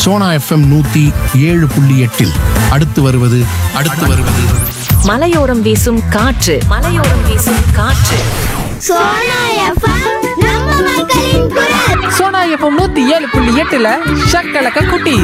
Sona FM நூத்தி ஏழு புள்ளி எட்டில் அடுத்து வருவது அடுத்து வருவது மலையோரம் வீசும் காற்று மலையோரம் வீசும் காற்று சோனா எஃப்எம் நம்ம மக்களின் குரல் சோனா எஃப்எம் நூத்தி ஏழு புள்ளி எட்டுல ஷக்கலக்க குட்டி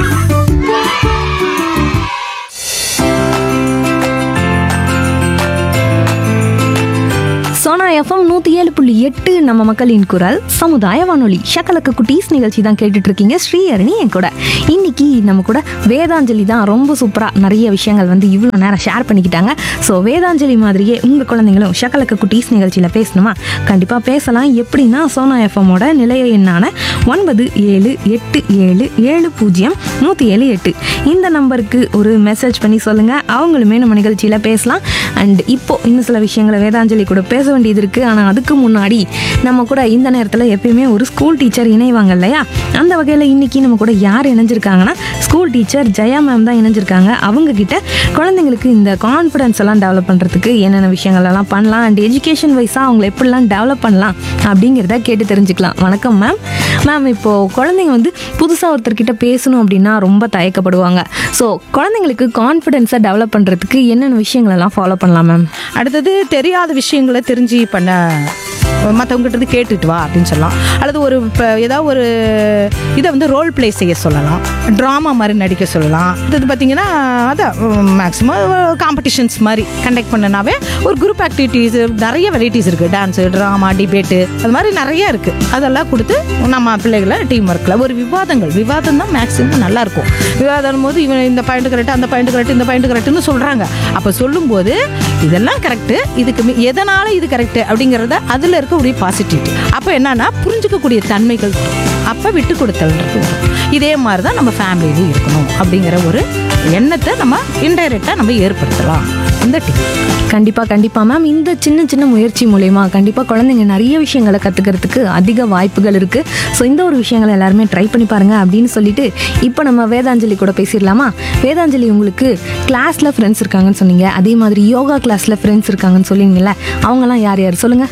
சோனா எஃப்எம் நூற்றி ஏழு புள்ளி எட்டு நம்ம மக்களின் குரல் சமுதாய வானொலி ஷக்கலக்க குட்டீஸ் நிகழ்ச்சி தான் கேட்டுட்டு இருக்கீங்க ஸ்ரீஹரணி என் கூட இன்னைக்கு நம்ம கூட வேதாஞ்சலி தான் ரொம்ப சூப்பராக நிறைய விஷயங்கள் வந்து இவ்வளோ நேரம் ஷேர் பண்ணிக்கிட்டாங்க ஸோ வேதாஞ்சலி மாதிரியே உங்கள் குழந்தைங்களும் ஷக்கலக்க குட்டீஸ் நிகழ்ச்சியில் பேசணுமா கண்டிப்பாக பேசலாம் எப்படின்னா சோனா எஃப்எம்மோட நிலைய எண்ணான ஒன்பது ஏழு எட்டு ஏழு ஏழு பூஜ்ஜியம் நூற்றி ஏழு எட்டு இந்த நம்பருக்கு ஒரு மெசேஜ் பண்ணி சொல்லுங்கள் அவங்களுமே நம்ம நிகழ்ச்சியில் பேசலாம் அண்ட் இப்போ இன்னும் சில விஷயங்களை வேதாஞ்சலி கூட பேச வேண்டியது இருக்குது ஆனால் அதுக்கு முன்னாடி நம்ம கூட இந்த நேரத்தில் எப்பயுமே ஒரு ஸ்கூல் டீச்சர் இணைவாங்க இல்லையா அந்த வகையில் இன்னைக்கு நம்ம கூட யார் இணைஞ்சிருக்காங்கன்னா ஸ்கூல் டீச்சர் ஜெயா மேம் தான் இணைஞ்சிருக்காங்க அவங்க கிட்ட குழந்தைங்களுக்கு இந்த கான்ஃபிடன்ஸ் எல்லாம் டெவலப் பண்ணுறதுக்கு என்னென்ன விஷயங்கள் எல்லாம் பண்ணலாம் அண்ட் எஜுகேஷன் வைஸாக அவங்கள எப்படிலாம் டெவலப் பண்ணலாம் அப்படிங்கிறத கேட்டு தெரிஞ்சுக்கலாம் வணக்கம் மேம் மேம் இப்போது குழந்தைங்க வந்து புதுசாக ஒருத்தர்கிட்ட பேசணும் அப்படின்னா ரொம்ப தயக்கப்படுவாங்க ஸோ குழந்தைங்களுக்கு கான்ஃபிடென்ஸை டெவலப் பண்ணுறதுக்கு என்னென்ன விஷயங்களெல்லாம் ஃபாலோ பண்ணலாம் மேம் அடுத்தது தெரியாத விஷயங்களை தெரிஞ்சு பண்ண மற்றவங்ககிட்ட இருந்து கேட்டுட்டு வா அப்படின்னு சொல்லலாம் அல்லது ஒரு இப்போ ஏதாவது ஒரு இதை வந்து ரோல் ப்ளே செய்ய சொல்லலாம் ட்ராமா மாதிரி நடிக்க சொல்லலாம் இது பார்த்தீங்கன்னா அதான் மேக்ஸிமம் காம்படிஷன்ஸ் மாதிரி கண்டக்ட் பண்ணனாவே ஒரு குரூப் ஆக்டிவிட்டீஸ் நிறைய வெரைட்டிஸ் இருக்குது டான்ஸு ட்ராமா டிபேட்டு அது மாதிரி நிறைய இருக்குது அதெல்லாம் கொடுத்து நம்ம பிள்ளைகளை டீம் ஒர்க்கில் ஒரு விவாதங்கள் விவாதம் தான் மேக்ஸிமம் நல்லா இருக்கும் விவாதம் போது இவன் இந்த பாயிண்ட் கரெக்ட் அந்த பாயிண்ட் கரெக்ட் இந்த பாயிண்ட் கரெக்ட்னு சொல்கிறாங்க அப்போ சொல்லும்போது இதெல்லாம் கரெக்டு இதுக்கு மி- எதனால இது கரெக்ட் அப்படிங்கிறத அதில் இருக்கக்கூடிய பாசிட்டிவிட்டி அப்போ என்னன்னா புரிஞ்சுக்கக்கூடிய தன்மைகள் அப்போ விட்டு கொடுத்தல்ன்றது வரும் இதே மாதிரி தான் நம்ம ஃபேமிலியிலையும் இருக்கணும் அப்படிங்கிற ஒரு எண்ணத்தை நம்ம இன்டைரக்டாக நம்ம ஏற்படுத்தலாம் இந்த டீம் கண்டிப்பாக கண்டிப்பாக மேம் இந்த சின்ன சின்ன முயற்சி மூலயமா கண்டிப்பாக குழந்தைங்க நிறைய விஷயங்களை கற்றுக்கிறதுக்கு அதிக வாய்ப்புகள் இருக்குது ஸோ இந்த ஒரு விஷயங்களை எல்லாருமே ட்ரை பண்ணி பாருங்க அப்படின்னு சொல்லிட்டு இப்போ நம்ம வேதாஞ்சலி கூட பேசிடலாமா வேதாஞ்சலி உங்களுக்கு கிளாஸில் ஃப்ரெண்ட்ஸ் இருக்காங்கன்னு சொன்னீங்க அதே மாதிரி யோகா கிளாஸில் ஃப்ரெண்ட்ஸ் இருக்காங்கன்னு சொன்னீங்கல்ல அவங்கலாம் யார் யார் சொல்லுங்கள்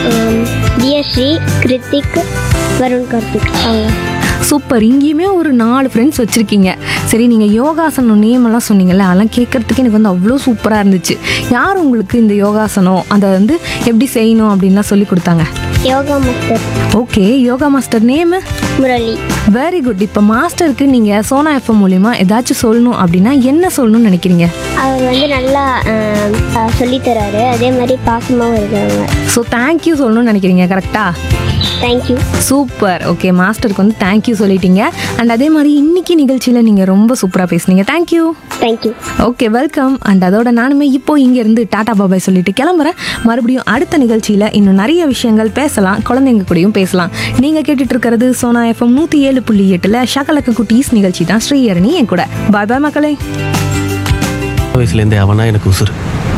தியஸ்ரீ கிருத்திக் வருண் கார்த்திக் அவங்க சூப்பர் இங்கேயுமே ஒரு நாலு ஃப்ரெண்ட்ஸ் வச்சுருக்கீங்க சரி நீங்கள் யோகாசனம் நேம் எல்லாம் சொன்னீங்கல்ல அதெல்லாம் கேட்குறதுக்கு எனக்கு வந்து அவ்வளோ சூப்பராக இருந்துச்சு யார் உங்களுக்கு இந்த யோகாசனம் அதை வந்து எப்படி செய்யணும் அப்படின்லாம் சொல்லி கொடுத்தாங்க yoga master okay yoga master name Murali very good இப்போ மாஸ்டருக்கு நீங்கள் சோனா எஃப்எம் மூலிமா ஏதாச்சும் சொல்லணும் அப்படின்னா என்ன சொல்லணும்னு நினைக்கிறீங்க அவர் வந்து நல்லா சொல்லித்தராரு அதே மாதிரி பாசமாகவும் இருக்காங்க ஸோ தேங்க்யூ சொல்லணும்னு நினைக்கிறீங்க கரெக்டாக தேங்க்யூ சூப்பர் ஓகே மாஸ்டருக்கு வந்து தேங்க்யூ சொல்லிட்டீங்க அண்ட் அதே மாதிரி இன்னைக்கு நிகழ்ச்சியில் நீங்கள் ரொம்ப சூப்பராக பேசுனீங்க thank you thank you okay welcome and அதோட நானுமே இப்போ இங்கேருந்து டாடா பாபாய் சொல்லிட்டு கிளம்புறேன் மறுபடியும் அடுத்த நிகழ்ச்சியில் இன்னும் நிறைய விஷயங்கள் பேசலாம் குழந்தைங்க கூடயும் பேசலாம் நீங்கள் கேட்டுட்டு இருக்கிறது சோனா எஃப்எம் நூற்றி ஏழு புள்ளி எட்டில் ஷகலக்க குட்டீஸ் நிகழ்ச்சி தான் ஸ்ரீஹரணி என் கூட பாய் பாய் மக்களே வயசுலேருந்தே அவனா எனக்கு உசுறு